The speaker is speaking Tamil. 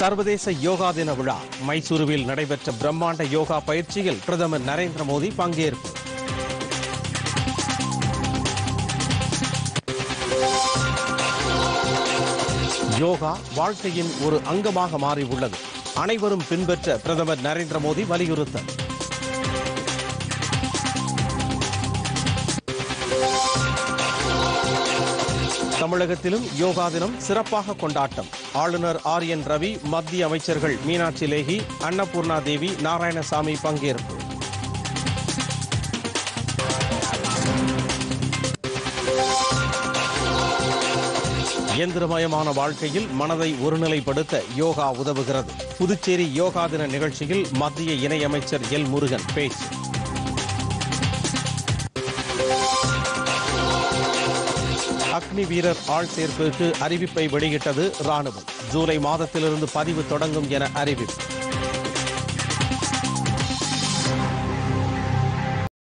சர்வதேச யோகா தின விழா மைசூருவில் நடைபெற்ற பிரம்மாண்ட யோகா பயிற்சியில் பிரதமர் நரேந்திர மோடி பங்கேற்பு யோகா வாழ்க்கையின் ஒரு அங்கமாக மாறியுள்ளது அனைவரும் பின்பற்ற பிரதமர் நரேந்திர மோடி வலியுறுத்தல் தமிழகத்திலும் யோகா தினம் சிறப்பாக கொண்டாட்டம் ஆளுநர் ஆர் என் ரவி மத்திய அமைச்சர்கள் மீனாட்சி லேகி அன்னபூர்ணா தேவி நாராயணசாமி பங்கேற்பு இயந்திரமயமான வாழ்க்கையில் மனதை ஒருநிலைப்படுத்த யோகா உதவுகிறது புதுச்சேரி யோகா தின நிகழ்ச்சியில் மத்திய இணையமைச்சர் எல் முருகன் பேச்சு அக்னி வீரர் ஆள் சேர்ப்பிற்கு அறிவிப்பை வெளியிட்டது ராணுவம் ஜூலை மாதத்திலிருந்து பதிவு தொடங்கும் என அறிவிப்பு